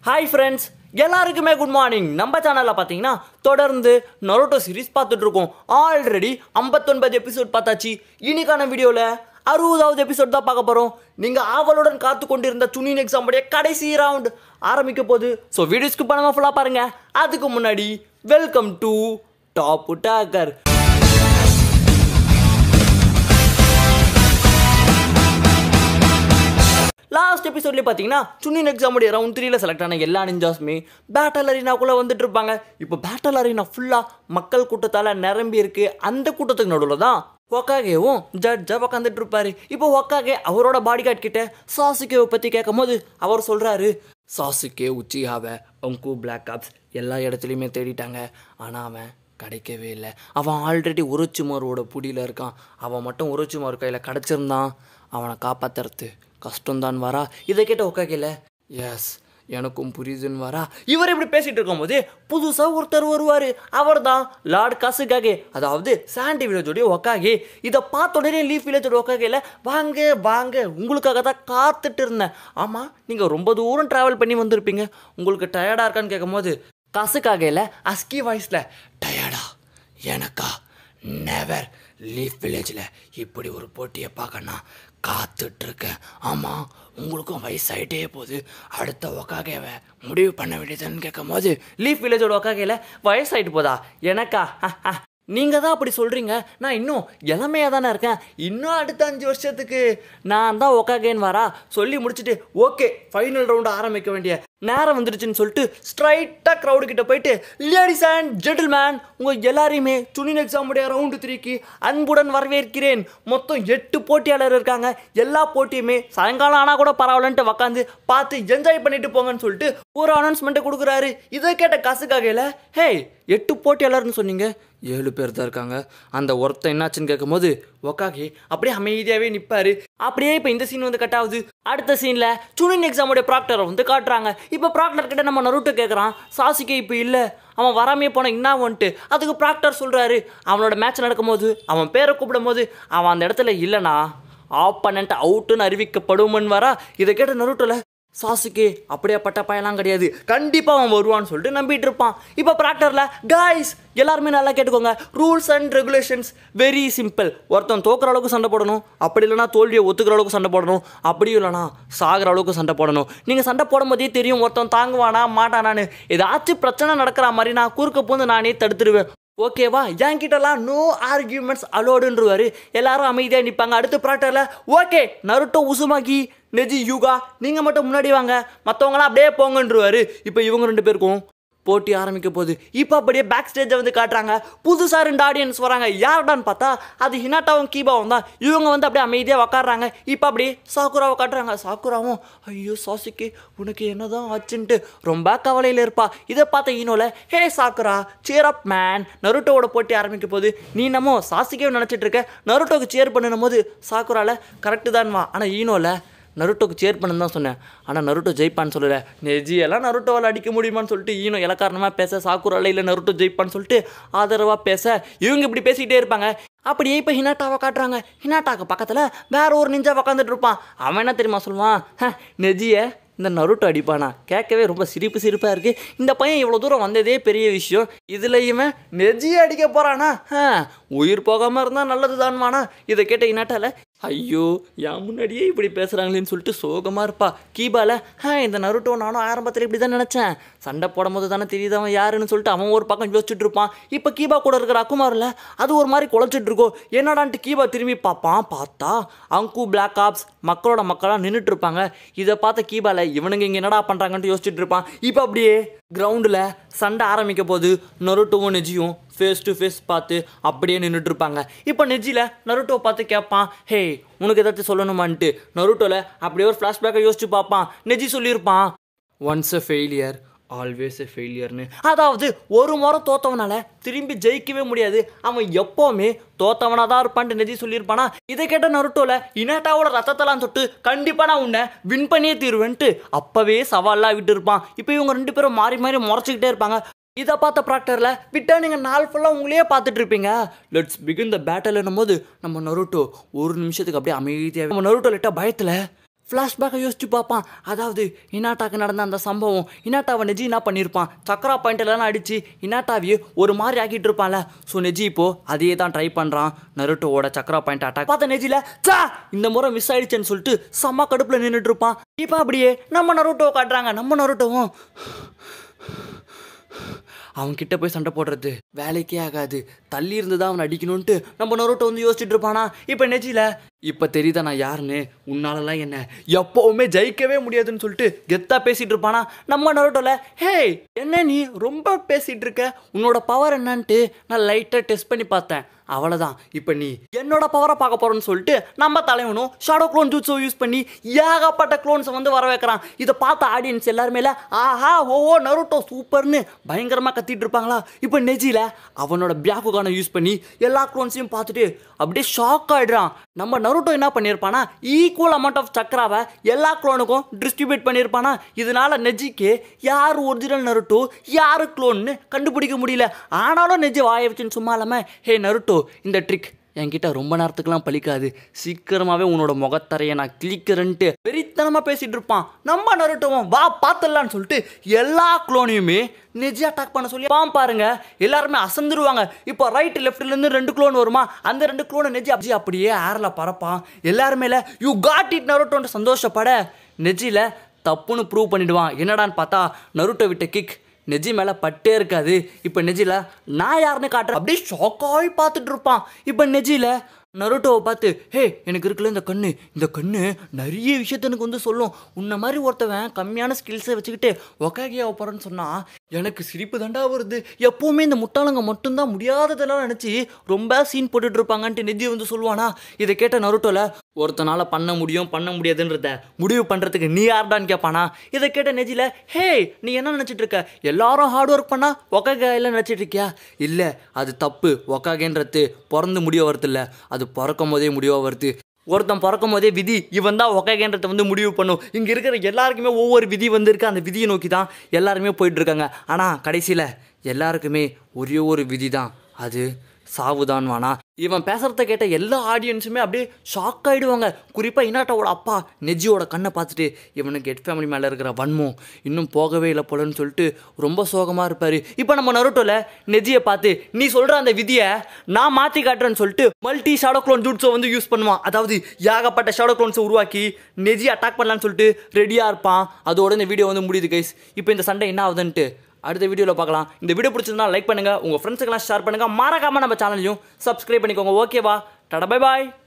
hi friends எல்லாருக்குமே good morning நம்ம சேனலில் பார்த்தீங்கன்னா தொடர்ந்து நொரோட்டோ சீரிஸ் பார்த்துட்டு இருக்கோம் ஆல்ரெடி ஐம்பத்தொன்பது எபிசோட் பார்த்தாச்சு இன்னைக்கான வீடியோவில் அறுபதாவது எபிசோட் தான் பார்க்க போகிறோம் நீங்கள் ஆவலுடன் காத்து கொண்டிருந்த துணின் எக்ஸாமுடைய கடைசி ரவுண்ட் ஆரம்பிக்க போகுது ஸோ வீடியோ ஸ்கிப் பண்ணாமல் ஃபுல்லாக பாருங்கள் அதுக்கு முன்னாடி welcome to top talker last எபிசோட்லேயே பார்த்தீங்கன்னா சுனின் எக்ஸாமுடைய ரவுண்ட் த்ரீல செலக்ட் ஆன எல்லா நிஞ்சாஸுமே பேட்டல் அரினாக்குள்ளே வந்துட்டு இருப்பாங்க இப்போ பேட்டல் அரினா ஃபுல்லாக மக்கள் கூட்டத்தால் நிரம்பி இருக்கு அந்த கூட்டத்துக்கு நடுவில் தான் ஒக்காகேவும் ஜட்ஜாக உட்காந்துட்டு இருப்பாரு இப்போ ஒக்காகே அவரோட பாடி கார்ட் கிட்ட சாசுகேவை பற்றி கேட்கும் போது அவர் சொல்கிறாரு சாசுகே உச்சிஹாவை அங்கு பிளாக் ஆப்ஸ் எல்லா இடத்துலையுமே தேடிட்டாங்க ஆனால் அவன் கிடைக்கவே இல்லை அவன் ஆல்ரெடி உரோச்சிமாரோட புடியில் இருக்கான் அவன் மட்டும் உரோச்சிமார் கையில் கிடச்சிருந்தான் அவனை காப்பாத்துறது கஷ்டம்தான் வரா இதை கேட்ட உக்காக்கல எஸ் எனக்கும் புரியுதுன்னு வரா இவர் இப்படி பேசிட்டு இருக்கும்போது புதுசாக ஒருத்தர் வருவார் அவர் தான் லார்ட் கசுகாகே அதாவது சாண்டி வில்லேஜோடைய ஒக்காகே இதை பார்த்த உடனே லீஃப் வில்லேஜோட ஒக்காகேல வாங்க வாங்க உங்களுக்காக தான் காத்துட்டு இருந்தேன் ஆமாம் நீங்கள் ரொம்ப தூரம் ட்ராவல் பண்ணி வந்திருப்பீங்க உங்களுக்கு டயர்டாக இருக்கான்னு கேட்கும்போது கசுகாகேல அஸ்கி வாய்ஸில் டயர்டா எனக்கா நெவர் லீஃப் வில்லேஜில் இப்படி ஒரு போட்டியை பார்க்கணும் காத்துட்ருக்கேன் ஆமாம் உங்களுக்கும் வயசாயிட்டே போகுது அடுத்த ஒக்காகேவை முடிவு பண்ண வேண்டியதுன்னு கேட்கும் போது லீஃப் வில்லேஜோட ஒக்காகையில் வயசாயிட்டு போதா எனக்கா நீங்கள் தான் அப்படி சொல்கிறீங்க நான் இன்னும் இளமையாக தானே இருக்கேன் இன்னும் அடுத்த அஞ்சு வருஷத்துக்கு நான் தான் ஒக்காகேன்னு வரா சொல்லி முடிச்சுட்டு ஓகே ஃபைனல் ரவுண்டு ஆரம்பிக்க வேண்டிய நேரம் வந்துடுச்சுன்னு சொல்லிட்டு ஸ்ட்ரைட்டாக க்ரௌடு கிட்ட போயிட்டு லேடிஸ் அண்ட் ஜென்டில்மேன் உங்கள் எல்லாரையுமே துணின் எக்ஸாமுடைய ரவுண்டு த்ரீக்கு அன்புடன் வரவேற்கிறேன் மொத்தம் எட்டு போட்டியாளர் இருக்காங்க எல்லா போட்டியுமே சாயங்காலம் ஆனால் கூட பரவாயில்லன்ட்டு உக்காந்து பார்த்து என்ஜாய் பண்ணிட்டு போங்கன்னு சொல்லிட்டு ஒரு அனௌன்ஸ்மெண்ட்டை கொடுக்குறாரு இதை கேட்ட காசுக்காகையில் ஹே எட்டு போட்டியாளர்னு சொன்னீங்க ஏழு பேர் தான் இருக்காங்க அந்த ஒருத்தன் என்னாச்சுன்னு கேட்கும்போது ஒக்காகி அப்படியே அமைதியாகவே நிற்பாரு அப்படியே இப்போ இந்த சீன் வந்து கட் ஆகுது அடுத்த சீனில் சுனின் எக்ஸாமுடைய ப்ராக்டரை வந்து காட்டுறாங்க இப்போ ப்ராக்டர் கிட்ட நம்ம நருட்டோ கேட்குறான் சாசிக்கே இப்போ இல்லை அவன் வராமே போன என்ன வந்துட்டு அதுக்கு ப்ராக்டர் சொல்கிறாரு அவனோட மேட்ச் நடக்கும்போது அவன் பேரை கூப்பிடும்போது அவன் அந்த இடத்துல இல்லைனா ஆப்பனண்ட் அவுட்டுன்னு அறிவிக்கப்படுமன் வரா இதை கேட்ட நருட்டோல சாசுக்கே அப்படியேப்பட்ட பையன்லாம் கிடையாது கண்டிப்பாக அவன் வருவான்னு சொல்லிட்டு நம்பிட்டு இருப்பான் இப்போ ப்ராக்டரில் காய்ஸ் எல்லாருமே நல்லா கேட்டுக்கோங்க rules and regulations very simple ஒருத்தன் தோக்குற அளவுக்கு சண்டை போடணும் அப்படி இல்லைனா தோல்வியை ஒத்துக்கிற அளவுக்கு சண்டை போடணும் அப்படியும் இல்லைனா சாகிற அளவுக்கு சண்டை போடணும் நீங்கள் சண்டை போடும்போதே தெரியும் ஒருத்தன் தாங்குவானா மாட்டானான்னு ஏதாச்சும் பிரச்சனை நடக்கிற மாதிரி நான் குறுக்க பூந்து நானே தடுத்துடுவேன் ஓகேவா என்கிட்டலாம் நோ ஆர்கியூமெண்ட்ஸ் அலோடுன்றவாரு எல்லாரும் அமைதியாக நிற்பாங்க அடுத்த ப்ராக்டரில் okay Naruto Uzumaki Neji Hyuga நீங்கள் மட்டும் முன்னாடி வாங்க மற்றவங்களாம் அப்படியே போங்கன்றவாரு இப்போ இவங்க ரெண்டு பேருக்கும் போட்டி ஆரம்பிக்க போகுது இப்போ அப்படியே பேக் ஸ்டேஜை வந்து காட்டுறாங்க புதுசாக ரெண்டு ஆடியன்ஸ் வராங்க யார்டான்னு பார்த்தா அது ஹினாட்டாவும் கீபாவும் தான் இவங்க வந்து அப்படியே அமைதியாக உக்காடுறாங்க இப்போ அப்படியே சாக்குராவை காட்டுறாங்க சாக்குராவும் ஐயோ சாசிக்கு உனக்கு என்னதான் ஆச்சுன்ட்டு ரொம்ப கவலையில் இருப்பா இதை பார்த்த ஈனோல ஹே சாக்குரா சேர் அப் மேன் நருட்டோவோட போட்டி ஆரம்பிக்க போது நீ நம்ம சாசிக்கே நினச்சிட்டு இருக்க நருட்டோக்கு சேர் பண்ணும் போது சாக்குரால கரெக்டு தான் வா ஆனால் ஈனோல நருட்டோக்கு சேர் பண்ணு தான் சொன்னேன் ஆனால் நருட்டோ ஜெயிப்பான்னு சொல்லலை நெஜி எல்லாம் நருட்டோவால் அடிக்க முடியுமான்னு சொல்லிட்டு ஈனோ இலக்காரணமாக பேச சாக்குரால இல்லை நருட்டோ ஜெயிப்பான்னு சொல்லிட்டு ஆதரவாக பேச இவங்க இப்படி பேசிக்கிட்டே இருப்பாங்க அப்படியே இப்போ ஹினாட்டாவை காட்டுறாங்க ஹினாட்டாக்கு பக்கத்தில் வேற ஒரு நிஞ்சா உக்காந்துட்டு இருப்பான் அவன் என்ன தெரியுமா சொல்லுவான் "ஹ, நெஜியை இந்த நருட்டோ அடிப்பானா கேட்கவே ரொம்ப சிரிப்பு சிரிப்பாக இருக்குது இந்த பையன் இவ்வளோ தூரம் வந்ததே பெரிய விஷயம் இதில் இவன் நெஜியை அடிக்க போகிறானா உயிர் போகாமல் இருந்தால் நல்லது தான்மானா இதை கேட்ட இனாட்டால ஐயோ என் முன்னாடியே இப்படி பேசுகிறாங்களேன்னு சொல்லிட்டு சோகமாக இருப்பா கீபால ஆ இந்த நருட்டோ நானும் ஆரம்பத்தில் இப்படி தான் நினச்சேன் சண்டை போடும்போது தானே தெரியுது அவன் யாருன்னு சொல்லிட்டு அவன் ஒரு பக்கம் யோசிச்சுட்டு இருப்பான் இப்போ கீபா கூட இருக்கிற அக்குமாரில் அது ஒரு மாதிரி குழச்சிட்டு இருக்கோம் என்னடான்ட்டு கீபா திரும்பி பார்ப்பான் பார்த்தா அங்கு பிளாக் ஆப்ஸ் மக்களோட மக்களாக நின்றுட்டு இருப்பாங்க இதை பார்த்த கீபால இவனுங்க இங்கே என்னடா பண்ணுறாங்கன்ட்டு யோசிச்சுட்டு இருப்பான் இப்போ அப்படியே கிரவுண்டில் சண்டை ஆரம்பிக்க போது நருட்டோவும் நெஜியும் ஃபேஸ் டு ஃபேஸ் பார்த்து அப்படியே நின்றுட்டு இருப்பாங்க இப்போ நெஜியில் நருட்டோ பார்த்து கேட்பான் ஹே உனக்கு ஏதாச்சும் சொல்லணுமான்ட்டு நருட்டோவில் அப்படியே ஒரு ஃப்ளாஷ்பேக்கை யோசிச்சு பார்ப்பான் நெஜி சொல்லியிருப்பான் once a failure always a ஃபெயிலியர்னு அதாவது ஒரு முறை தோத்தவனால திரும்பி ஜெயிக்கவே முடியாது அவன் எப்போவுமே தோத்தவனாக தான் இருப்பான்ட்டு நெஜி சொல்லியிருப்பானா இதை கேட்ட நருட்டோல இனாட்டாவோட ரத்தத்தெல்லாம் தொட்டு கண்டிப்பாக நான் உன்னை வின் பண்ணியே தீருவேன்ட்டு அப்போவே சவாலாக விட்டு இருப்பான் இப்போ இவங்க ரெண்டு பேரும் மாறி மாறி முறைச்சிக்கிட்டே இருப்பாங்க இதை பார்த்த ப்ராக்டரில் விட்டா நீங்கள் நாள் ஃபுல்லாக உங்களையே பார்த்துட்டு இருப்பீங்க லெட்ஸ் பிகின் த பேட்டல்னும் போது நம்ம நருட்டோ ஒரு நிமிஷத்துக்கு அப்படியே அமைதியாக நம்ம நருட்டோ லிட்டா பயத்தில் ஃப்ளாஷ்பேக்கை யோசிச்சு பார்ப்பான் அதாவது இனாட்டாக்கு நடந்த அந்த சம்பவம் இனாட்டாவை நெஜி என்ன பண்ணியிருப்பான் சக்கரா பாயிண்ட் எல்லாம் அடித்து இனாட்டாவையே ஒரு மாதிரி ஆக்கிட்டு இருப்பான்ல ஸோ நெஜி இப்போ அதையே தான் ட்ரை பண்ணுறான் நருட்டோவோட சக்கரா பாயிண்ட் அட்டாக் பார்த்த நெஜில சா இந்த முறை மிஸ் ஆயிடுச்சேன்னு சொல்லிட்டு செம்ம கடுப்பில் நின்றுட்டு இருப்பான் இப்போ அப்படியே நம்ம நருட்டோ காட்டுறாங்க நம்ம நருட்டோவும் அவன் கிட்ட போய் சண்டை போடுறது வேலைக்கே ஆகாது தள்ளி இருந்து தான் அவனை அடிக்கணும்ட்டு நம்ம நொரோட்டோ வந்து யோசிச்சுட்டு இருப்பானா இப்போ நெஜில இப்போ தெரியுதா நான் யாருன்னு உன்னாலலாம் என்ன எப்பவுமே ஜெயிக்கவே முடியாதுன்னு சொல்லிட்டு கெத்தா பேசிட்டு இருப்பானா நம்ம நொரோட்டோல ஹே என்ன நீ ரொம்ப பேசிட்டு இருக்க உன்னோட பவர் என்னன்ட்டு நான் லைட்டாக டெஸ்ட் பண்ணி பார்த்தேன் அவ்வளோதான் இப்போ நீ என்னோட பவரை பார்க்க போறேன்னு சொல்லிட்டு நம்ம தலைவனும் ஷாடோ க்ளோன் ஜூட்ஸோ யூஸ் பண்ணி ஏகப்பட்ட க்ளோன்ஸை வந்து வர வைக்கிறான் இதை பார்த்த ஆடியன்ஸ் எல்லாருமே இல்ல, ஆஹா ஓஹோ நருட்டோ சூப்பர்னு பயங்கரமாக கத்திட்டு இருப்பாங்களா இப்போ நெஜில அவனோட பியாக்குகான யூஸ் பண்ணி எல்லா க்ளோன்ஸையும் பார்த்துட்டு அப்படியே ஷாக் ஆயிடுறான் நம்ம நருட்டோ என்ன பண்ணியிருப்பானா ஈக்குவல் அமௌண்ட் ஆஃப் சக்கராவை எல்லா க்ளோனுக்கும் டிஸ்ட்ரிபியூட் பண்ணியிருப்பானா இதனால நெஜிக்கு யார் ஒரிஜினல் நருட்டோ யார் க்ளோன்னு கண்டுபிடிக்க முடியல ஆனாலும் நெஜி வாய வச்சுன்னு சும்மா இல்லாமல் ஹே நருட்டோ இந்த ட்ரிக் என்கிட்ட ரொம்ப நேரத்துக்குலாம் பலிக்காது சீக்கிரமாவே உன்னோட முகத்தரையை நான் கிளிக்கிறேன்ட்டு வெறித்தனமா பேசிட்டு இருப்பான் நம்ம நருட்டோவும் வா பார்த்துடலான்னு சொல்லிட்டு எல்லா க்ளோனையுமே நெஜி அட்டாக் பண்ண சொல்லி பாம் பாருங்க எல்லாருமே அசந்துருவாங்க இப்போ ரைட் லெஃப்ட்ல இருந்து ரெண்டு க்ளோன் வருமா அந்த ரெண்டு க்ளோனை நெஜி அப்படி அப்படியே ஏர்ல பறப்பான் எல்லாருமே யூ காட் இட் நருட்டோன்ட்டு சந்தோஷப்பட நெஜில தப்புன்னு ப்ரூவ் பண்ணிடுவான் என்னடான்னு பார்த்தா நருட்டோ விட்ட கிக் நெஜி மேலே பட்டே இருக்காது இப்போ நெஜில நான் யாருன்னு காட்டுறேன் அப்படியே ஷாக்காகி பார்த்துட்டு இருப்பான் இப்போ நெஜில நருட்டோவை பார்த்து ஹே எனக்கு இருக்குல்ல இந்த கண்ணு இந்த கண்ணு நிறைய விஷயத்த எனக்கு வந்து சொல்லும் உன்ன மாதிரி ஒருத்தவன் கம்மியான ஸ்கில்ஸை வச்சுக்கிட்டு ஒக்காகியா போகிறேன்னு சொன்னால் எனக்கு சிரிப்பு தாண்டா வருது எப்போவுமே இந்த முட்டாளங்க மட்டும்தான் முடியாததெல்லாம் நினச்சி ரொம்ப சீன் போட்டுட்டு இருப்பாங்கன்ட்டு நெஜி வந்து சொல்லுவானா இதை கேட்ட நருட்டோல ஒருத்தனால பண்ண முடியும் பண்ண முடியாதுன்றத முடிவு பண்ணுறதுக்கு நீ யார்டான்னு கேட்பானா இதை கேட்ட நெஜில ஹே நீ என்ன நினச்சிட்டு இருக்க எல்லாரும் ஹார்ட் ஒர்க் பண்ணா ஒக்காகையில் நினச்சிட்டு இருக்கியா இல்லை அது தப்பு ஒக்காகன்றது பிறந்து முடிய வருது இல்லை அது பிறக்கும் போதே முடிவாக வருது ஒருத்தன் பிறக்கும் போதே விதி இவன் தான் ஒக்கைன்றத வந்து முடிவு பண்ணும் இங்கே இருக்கிற எல்லாருக்குமே ஒவ்வொரு விதி வந்திருக்கு அந்த விதியை நோக்கி தான் எல்லாருமே போயிட்டு இருக்காங்க ஆனால் கடைசியில் எல்லாருக்குமே ஒரே ஒரு விதி தான் அது சாவுதான் வானா இவன் பேசுறத கேட்ட எல்லா ஆடியன்ஸுமே அப்படியே ஷாக் ஆயிடுவாங்க குறிப்பாக இனாட்டாவோட அப்பா நெஜியோட கண்ணை பார்த்துட்டு இவனுக்கு எட் ஃபேமிலி மேலே இருக்கிற வன்மம் இன்னும் போகவே இல்லை போலன்னு சொல்லிட்டு ரொம்ப சோகமாக இருப்பார் இப்போ நம்ம நருட்டோல நெஜியை பார்த்து நீ சொல்கிற அந்த விதியை நான் மாற்றி காட்டுறேன்னு சொல்லிட்டு மல்டி ஷாடோ க்ளோன் ஜூட்ஸை வந்து யூஸ் பண்ணுவான் அதாவது ஏகப்பட்ட ஷாடோ க்ளோன்ஸை உருவாக்கி நெஜி அட்டாக் பண்ணலான்னு சொல்லிட்டு ரெடியாக இருப்பான் அதோட இந்த வீடியோ வந்து முடியுது கைஸ் இப்போ இந்த சண்டை என்ன ஆகுதுன்ட்டு அடுத்த வீடியோவில் பார்க்கலாம் இந்த வீடியோ பிடிச்சிருந்தா லைக் பண்ணுங்கள் உங்கள் ஃப்ரெண்ட்ஸுக்கெல்லாம் ஷேர் பண்ணுங்கள் மறக்காமல் நம்ம சேனலையும் சப்ஸ்கிரைப் பண்ணிக்கோங்க ஓகேவா டடா பை பாய்